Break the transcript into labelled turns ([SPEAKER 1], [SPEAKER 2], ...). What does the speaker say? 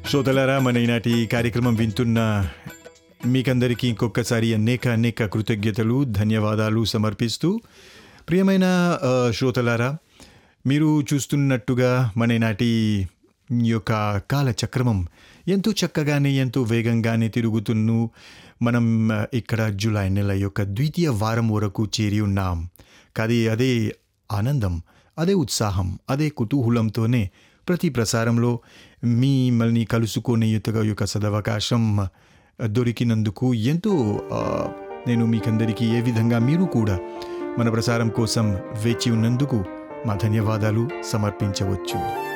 [SPEAKER 1] శ్రోతలారా మన ఈనాటి కార్యక్రమం వింటున్న మీకందరికీ ఇంకొకసారి అనేక అనేక కృతజ్ఞతలు ధన్యవాదాలు సమర్పిస్తూ ప్రియమైన ఆ, శ్రోతలారా మీరు చూస్తున్నట్టుగా మన ఈనాటి ఈ యొక్క కాలచక్రమం ఎంతో చక్కగానే ఎంతో వేగంగానే తిరుగుతున్ను మనం ఆ, ఇక్కడ జూలై నెల యొక్క ద్వితీయ వారం వరకు చేరి ఉన్నాం కానీ అదే ఆనందం అదే ఉత్సాహం అదే కుతూహలంతోనే ప్రతి ప్రసారంలో మిమ్మల్ని కలుసుకునే యుతగా యొక్క సదవకాశం దొరికినందుకు ఎంతో ఆ, నేను మీకందరికీ ఏ విధంగా మీరు కూడా మన ప్రసారం కోసం వేచి ఉన్నందుకు మా ధన్యవాదాలు సమర్పించవచ్చు